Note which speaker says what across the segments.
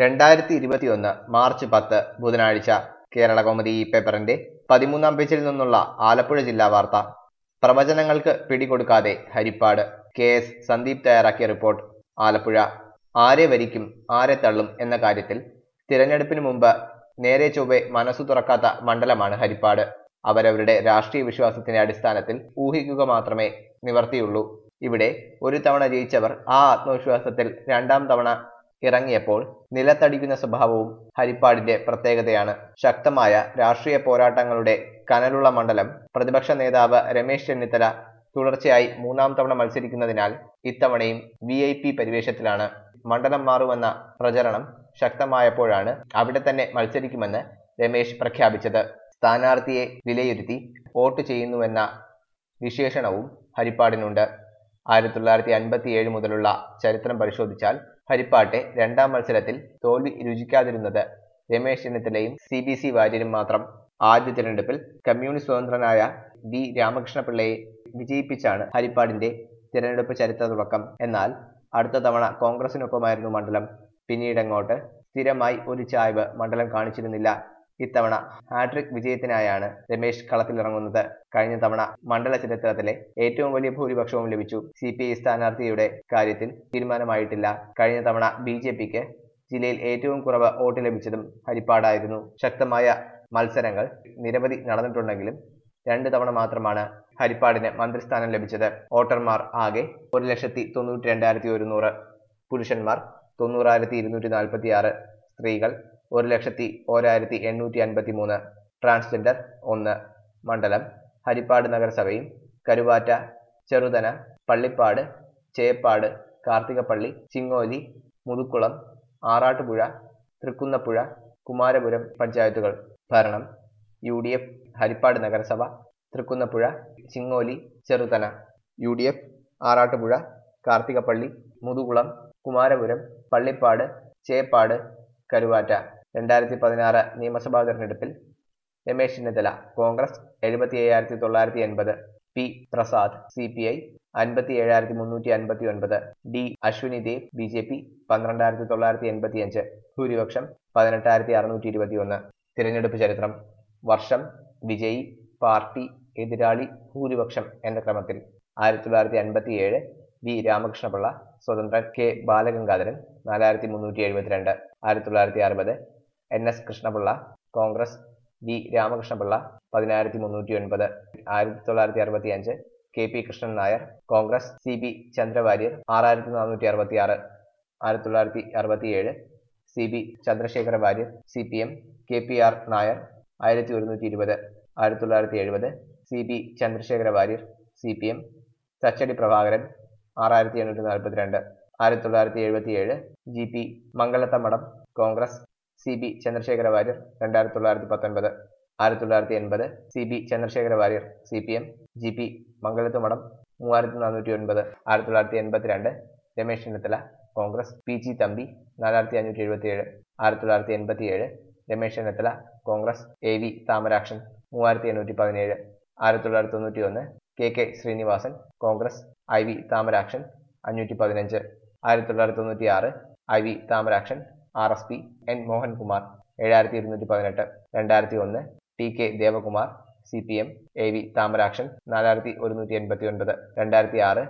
Speaker 1: രണ്ടായിരത്തി ഇരുപത്തിയൊന്ന് മാർച്ച് പത്ത് ബുധനാഴ്ച കേരള കൗമുദി ഈ പേപ്പറിന്റെ പതിമൂന്നാം പേജിൽ നിന്നുള്ള ആലപ്പുഴ ജില്ലാ വാർത്ത പ്രവചനങ്ങൾക്ക് പിടികൊടുക്കാതെ ഹരിപ്പാട് കെ എസ് സന്ദീപ് തയ്യാറാക്കിയ റിപ്പോർട്ട് ആലപ്പുഴ ആരെ വരിക്കും ആരെ തള്ളും എന്ന കാര്യത്തിൽ തിരഞ്ഞെടുപ്പിന് മുമ്പ് നേരെ ചൊവ്വെ മനസ്സു തുറക്കാത്ത മണ്ഡലമാണ് ഹരിപ്പാട് അവരവരുടെ രാഷ്ട്രീയ വിശ്വാസത്തിന്റെ അടിസ്ഥാനത്തിൽ ഊഹിക്കുക മാത്രമേ നിവർത്തിയുള്ളൂ ഇവിടെ ഒരു തവണ ജയിച്ചവർ ആ ആത്മവിശ്വാസത്തിൽ രണ്ടാം തവണ ഇറങ്ങിയപ്പോൾ നിലത്തടിക്കുന്ന സ്വഭാവവും ഹരിപ്പാടിന്റെ പ്രത്യേകതയാണ് ശക്തമായ രാഷ്ട്രീയ പോരാട്ടങ്ങളുടെ കനലുള്ള മണ്ഡലം പ്രതിപക്ഷ നേതാവ് രമേശ് ചെന്നിത്തല തുടർച്ചയായി മൂന്നാം തവണ മത്സരിക്കുന്നതിനാൽ ഇത്തവണയും വി ഐ പി പരിവേഷത്തിലാണ് മണ്ഡലം മാറുമെന്ന പ്രചരണം ശക്തമായപ്പോഴാണ് അവിടെ തന്നെ മത്സരിക്കുമെന്ന് രമേശ് പ്രഖ്യാപിച്ചത് സ്ഥാനാർത്ഥിയെ വിലയിരുത്തി വോട്ട് ചെയ്യുന്നുവെന്ന വിശേഷണവും ഹരിപ്പാടിനുണ്ട് ആയിരത്തി തൊള്ളായിരത്തി അൻപത്തി ഏഴ് മുതലുള്ള ചരിത്രം പരിശോധിച്ചാൽ ഹരിപ്പാട്ടെ രണ്ടാം മത്സരത്തിൽ തോൽവി രുചിക്കാതിരുന്നത് രമേശ് ചെന്നിത്തലയും സി ബി സി വാര്യരും മാത്രം ആദ്യ തിരഞ്ഞെടുപ്പിൽ കമ്മ്യൂണിസ്റ്റ് സ്വതന്ത്രനായ വി രാമകൃഷ്ണപിള്ളയെ വിജയിപ്പിച്ചാണ് ഹരിപ്പാടിന്റെ തിരഞ്ഞെടുപ്പ് ചരിത്ര തുടക്കം എന്നാൽ അടുത്ത തവണ കോൺഗ്രസിനൊപ്പമായിരുന്നു മണ്ഡലം പിന്നീടങ്ങോട്ട് സ്ഥിരമായി ഒരു ചായ്വ് മണ്ഡലം കാണിച്ചിരുന്നില്ല ഇത്തവണ ഹാട്രിക് വിജയത്തിനായാണ് രമേശ് കളത്തിലിറങ്ങുന്നത് കഴിഞ്ഞ തവണ മണ്ഡല ചരിത്രത്തിലെ ഏറ്റവും വലിയ ഭൂരിപക്ഷവും ലഭിച്ചു സി പി ഐ സ്ഥാനാർത്ഥിയുടെ കാര്യത്തിൽ തീരുമാനമായിട്ടില്ല കഴിഞ്ഞ തവണ ബി ജെ പിക്ക് ജില്ലയിൽ ഏറ്റവും കുറവ് വോട്ട് ലഭിച്ചതും ഹരിപ്പാടായിരുന്നു ശക്തമായ മത്സരങ്ങൾ നിരവധി നടന്നിട്ടുണ്ടെങ്കിലും രണ്ട് തവണ മാത്രമാണ് ഹരിപ്പാടിന് മന്ത്രിസ്ഥാനം ലഭിച്ചത് വോട്ടർമാർ ആകെ ഒരു ലക്ഷത്തി തൊണ്ണൂറ്റി രണ്ടായിരത്തി ഒരുന്നൂറ് പുരുഷന്മാർ തൊണ്ണൂറായിരത്തി ഇരുന്നൂറ്റി നാൽപ്പത്തി ആറ് സ്ത്രീകൾ ഒരു ലക്ഷത്തി ഓരായിരത്തി എണ്ണൂറ്റി അൻപത്തി മൂന്ന് ട്രാൻസ്ജെൻഡർ ഒന്ന് മണ്ഡലം ഹരിപ്പാട് നഗരസഭയും കരുവാറ്റ ചെറുതന പള്ളിപ്പാട് ചേപ്പാട് കാർത്തികപ്പള്ളി ചിങ്ങോലി മുതുക്കുളം ആറാട്ടുപുഴ തൃക്കുന്നപ്പുഴ കുമാരപുരം പഞ്ചായത്തുകൾ ഭരണം യു ഡി എഫ് ഹരിപ്പാട് നഗരസഭ Thrikkunnapuzha Chingoli Cheruthana U D F Arattupuzha Karthikappally Muthukulam Kumarapuram Pallippad Cheppad Karuvatta രണ്ടായിരത്തി പതിനാറ് നിയമസഭാ തെരഞ്ഞെടുപ്പിൽ രമേശ് ചെന്നിത്തല കോൺഗ്രസ് എഴുപത്തി അയ്യായിരത്തി തൊള്ളായിരത്തി എൺപത് P Prasad C P I അൻപത്തി ഏഴായിരത്തി മുന്നൂറ്റി അൻപത്തി ഒൻപത് D Ashwini Dev B J P പന്ത്രണ്ടായിരത്തി തൊള്ളായിരത്തി എൺപത്തി അഞ്ച് ഭൂരിപക്ഷം പതിനെട്ടായിരത്തി അറുന്നൂറ്റി ഇരുപത്തി ഒന്ന് തിരഞ്ഞെടുപ്പ് ചരിത്രം വർഷം വിജയി പാർട്ടി എതിരാളി ഭൂരിപക്ഷം എന്ന ക്രമത്തിൽ ആയിരത്തി തൊള്ളായിരത്തി അൻപത്തി ഏഴ് വി രാമകൃഷ്ണപിള്ള സ്വതന്ത്രൻ കെ ബാലഗംഗാധരൻ നാലായിരത്തി മുന്നൂറ്റി എഴുപത്തിരണ്ട് ആയിരത്തി തൊള്ളായിരത്തി അറുപത് N S Krishna Pillai Congress V Ramakrishna Pillai പതിനായിരത്തി മുന്നൂറ്റി ഒൻപത് ആയിരത്തി തൊള്ളായിരത്തി അറുപത്തി അഞ്ച് K P Krishnan Nair Congress C B Chandra Warrier ആറായിരത്തി നാനൂറ്റി അറുപത്തി ആറ് ആയിരത്തി തൊള്ളായിരത്തി അറുപത്തി ഏഴ് C B Chandrasekhara Warrier C P M K P R Nair ആയിരത്തി ഒരുന്നൂറ്റി ഇരുപത് ആയിരത്തി തൊള്ളായിരത്തി എഴുപത് C B Chandrasekhara Warrier C P M Thachadi Prabhakaran ആറായിരത്തി എണ്ണൂറ്റി നാൽപ്പത്തിരണ്ട് ആയിരത്തി തൊള്ളായിരത്തി എഴുപത്തി ഏഴ് G P Mangalathamadam Congress C B Chandrasekhara Warrier രണ്ടായിരത്തി തൊള്ളായിരത്തി പത്തൊൻപത് ആയിരത്തി തൊള്ളായിരത്തി എൺപത് C B Chandrasekhara Warrier C P M G P Mangalathumadam മൂവായിരത്തി നാനൂറ്റി ഒൻപത് ആയിരത്തി തൊള്ളായിരത്തി എൺപത്തിരണ്ട് രമേശ് ചെന്നിത്തല കോൺഗ്രസ് പി ജി തമ്പി നാലായിരത്തി അഞ്ഞൂറ്റി എഴുപത്തി ഏഴ് ആയിരത്തി തൊള്ളായിരത്തി എൺപത്തി ഏഴ് രമേശ് ചെന്നിത്തല കോൺഗ്രസ് എ വി താമരാക്ഷൻ മൂവായിരത്തി എണ്ണൂറ്റി പതിനേഴ് ആയിരത്തി തൊള്ളായിരത്തി തൊണ്ണൂറ്റി ഒന്ന് K K Sreenivasan Congress I V Thamarakshan അഞ്ഞൂറ്റി പതിനഞ്ച് ആയിരത്തി തൊള്ളായിരത്തി തൊണ്ണൂറ്റി ആറ് I V Thamarakshan R S P N Mohankumar ഏഴായിരത്തി ഇരുന്നൂറ്റി പതിനെട്ട് രണ്ടായിരത്തി ഒന്ന് T K Devakumar C P M A V Thamarakshan നാലായിരത്തി ഒരുന്നൂറ്റി എൺപത്തി ഒൻപത് രണ്ടായിരത്തി ആറ്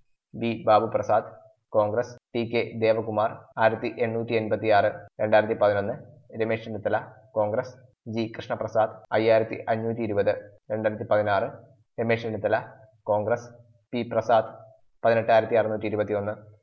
Speaker 1: B Babu Prasad Congress T K Devakumar ആയിരത്തി എണ്ണൂറ്റി എൺപത്തി ആറ് രണ്ടായിരത്തി പതിനൊന്ന് രമേശ് ചെന്നിത്തല കോൺഗ്രസ് ജി കൃഷ്ണപ്രസാദ് അയ്യായിരത്തി അഞ്ഞൂറ്റി ഇരുപത് രണ്ടായിരത്തി പതിനാറ് രമേശ് ചെന്നിത്തല കോൺഗ്രസ് പി പ്രസാദ് പതിനെട്ടായിരത്തി അറുന്നൂറ്റി ഇരുപത്തി ഒന്ന്